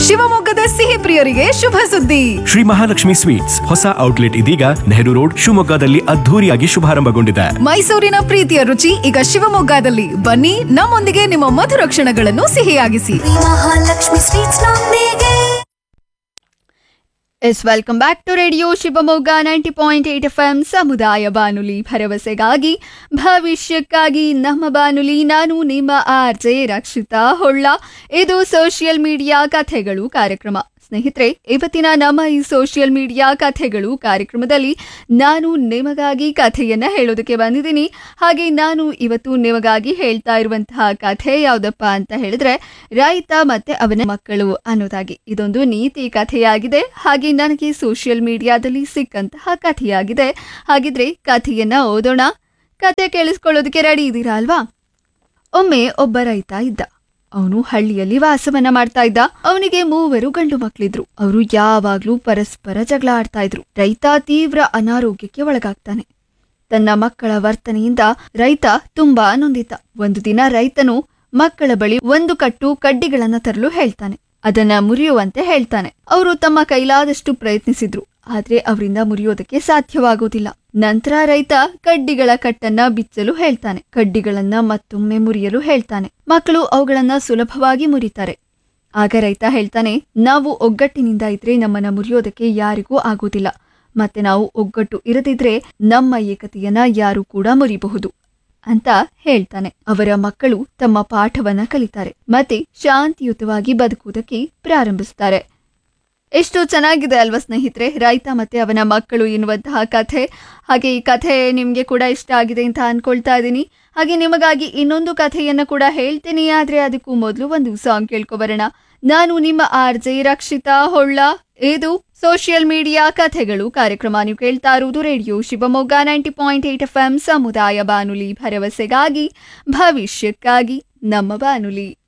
ಶಿವಮೊಗ್ಗದ ಸಿಹಿ ಪ್ರಿಯರಿಗೆ ಶುಭ ಸುದ್ದಿ ಶ್ರೀ ಮಹಾಲಕ್ಷ್ಮಿ ಸ್ವೀಟ್ಸ್ ಹೊಸ ಔಟ್ಲೆಟ್ ಇದೀಗ ನೆಹರು ರೋಡ್ ಶಿವಮೊಗ್ಗದಲ್ಲಿ ಅದ್ಧೂರಿಯಾಗಿ ಶುಭಾರಂಭಗೊಂಡಿದೆ ಮೈಸೂರಿನ ಪ್ರೀತಿಯ ರುಚಿ ಈಗ ಶಿವಮೊಗ್ಗದಲ್ಲಿ ಬನ್ನಿ ನಮ್ಮೊಂದಿಗೆ ನಿಮ್ಮ ಮಧುರ ಕ್ಷಣಗಳನ್ನು ಸಿಹಿಯಾಗಿಸಿ ಮಹಾಲಕ್ಷ್ಮಿ ಸ್ವೀಟ್ಸ್ ನೊಂದಿಗೆ yes welcome back to radio Shivamogga ninety point eight F M ಸಮುದಾಯ ಬಾನುಲಿ ಭರವಸೆಗಾಗಿ ಭವಿಷ್ಯಕ್ಕಾಗಿ ನಮ್ಮ ಬಾನುಲಿ ನಾನು ನಿಮ್ಮ ಆರ್ ಜೆ ರಕ್ಷಿತಾ ಹೊಳ್ಳ ಇದು ಸೋಷಿಯಲ್ ಮೀಡಿಯಾ ಕಥೆಗಳು ಕಾರ್ಯಕ್ರಮ ಸ್ನೇಹಿತರೆ ಇವತ್ತಿನ ನಮ್ಮ ಈ ಸೋಷಿಯಲ್ ಮೀಡಿಯಾ ಕಥೆಗಳು ಕಾರ್ಯಕ್ರಮದಲ್ಲಿ ನಾನು ನಿಮಗಾಗಿ ಕಥೆಯನ್ನ ಹೇಳೋದಕ್ಕೆ ಬಂದಿದ್ದೀನಿ ಹಾಗೆ ನಾನು ಇವತ್ತು ನಿಮಗಾಗಿ ಹೇಳ್ತಾ ಇರುವಂತಹ ಕಥೆ ಯಾವುದಪ್ಪ ಅಂತ ಹೇಳಿದ್ರೆ ರೈತ ಮತ್ತೆ ಅವನ ಮಕ್ಕಳು ಅನ್ನೋದಾಗಿ ಇದೊಂದು ನೀತಿ ಕಥೆಯಾಗಿದೆ ಹಾಗೆ ನನಗೆ ಸೋಷಿಯಲ್ ಮೀಡಿಯಾದಲ್ಲಿ ಸಿಕ್ಕಂತಹ ಕಥೆಯಾಗಿದೆ ಹಾಗಿದ್ರೆ ಕಥೆಯನ್ನ ಓದೋಣ ಕಥೆ ಕೇಳಿಸ್ಕೊಳ್ಳೋದಕ್ಕೆ ರೆಡಿ ಇದ್ದೀರಾ ಅಲ್ವಾ ಒಮ್ಮೆ ಒಬ್ಬ ರೈತ ಇದ್ದ ಅವನು ಹಳ್ಳಿಯಲ್ಲಿ ವಾಸವನ್ನ ಮಾಡ್ತಾ ಇದ್ದ ಅವನಿಗೆ ಮೂವರು ಗಂಡು ಮಕ್ಕಳಿದ್ರು ಅವರು ಯಾವಾಗ್ಲೂ ಪರಸ್ಪರ ಜಗಳ ಆಡ್ತಾ ಇದ್ರು ರೈತ ತೀವ್ರ ಅನಾರೋಗ್ಯಕ್ಕೆ ಒಳಗಾಗ್ತಾನೆ ತನ್ನ ಮಕ್ಕಳ ವರ್ತನೆಯಿಂದ ರೈತ ತುಂಬಾ ನೊಂದಿತ ಒಂದು ದಿನ ರೈತನು ಮಕ್ಕಳ ಬಳಿ ಒಂದು ಕಟ್ಟು ಕಡ್ಡಿಗಳನ್ನ ತರಲು ಹೇಳ್ತಾನೆ ಅದನ್ನ ಮುರಿಯುವಂತೆ ಹೇಳ್ತಾನೆ ಅವರು ತಮ್ಮ ಕೈಲಾದಷ್ಟು ಪ್ರಯತ್ನಿಸಿದ್ರು ಆದ್ರೆ ಅವರಿಂದ ಮುರಿಯೋದಕ್ಕೆ ಸಾಧ್ಯವಾಗೋದಿಲ್ಲ ನಂತರ ರೈತ ಕಡ್ಡಿಗಳ ಕಟ್ಟನ್ನ ಬಿಚ್ಚಲು ಹೇಳ್ತಾನೆ ಕಡ್ಡಿಗಳನ್ನ ಮತ್ತೊಮ್ಮೆ ಮುರಿಯಲು ಹೇಳ್ತಾನೆ ಮಕ್ಕಳು ಅವುಗಳನ್ನ ಸುಲಭವಾಗಿ ಮುರಿತಾರೆ ಆಗ ರೈತ ಹೇಳ್ತಾನೆ ನಾವು ಒಗ್ಗಟ್ಟಿನಿಂದ ಇದ್ರೆ ನಮ್ಮನ್ನ ಮುರಿಯೋದಕ್ಕೆ ಯಾರಿಗೂ ಆಗೋದಿಲ್ಲ ಮತ್ತೆ ನಾವು ಒಗ್ಗಟ್ಟು ಇರದಿದ್ರೆ ನಮ್ಮ ಏಕತೆಯನ್ನ ಯಾರು ಕೂಡ ಮುರಿಬಹುದು ಅಂತ ಹೇಳ್ತಾನೆ ಅವರ ಮಕ್ಕಳು ತಮ್ಮ ಪಾಠವನ್ನ ಕಲಿತಾರೆ ಮತ್ತೆ ಶಾಂತಿಯುತವಾಗಿ ಬದುಕುವುದಕ್ಕೆ ಪ್ರಾರಂಭಿಸ್ತಾರೆ ಎಷ್ಟು ಚೆನ್ನಾಗಿದೆ ಅಲ್ವಾ ಸ್ನೇಹಿತರೆ ರೈತ ಮತ್ತೆ ಅವನ ಮಕ್ಕಳು ಎನ್ನುವಂತಹ ಕಥೆ ಹಾಗೆ ಈ ಕಥೆ ನಿಮಗೆ ಕೂಡ ಇಷ್ಟ ಆಗಿದೆ ಅಂತ ಅನ್ಕೊಳ್ತಾ ಇದ್ದೀನಿ ಹಾಗೆ ನಿಮಗಾಗಿ ಇನ್ನೊಂದು ಕಥೆಯನ್ನ ಕೂಡ ಹೇಳ್ತೀನಿ ಆದ್ರೆ ಅದಕ್ಕೂ ಮೊದಲು ಒಂದು ಸಾಂಗ್ ಕೇಳ್ಕೊಬರೋಣ ನಾನು ನಿಮ್ಮ ಆರ್ ಜೆ ರಕ್ಷಿತಾ ಹೊಳ್ಳ ಇದು ಸೋಷಿಯಲ್ ಮೀಡಿಯಾ ಕಥೆಗಳು ಕಾರ್ಯಕ್ರಮ ನೀವು ಕೇಳ್ತಾ ಇರುವುದು radio Shivamogga ninety point eight F M ಸಮುದಾಯ ಬಾನುಲಿ ಭರವಸೆಗಾಗಿ ಭವಿಷ್ಯಕ್ಕಾಗಿ ನಮ್ಮ ಬಾನುಲಿ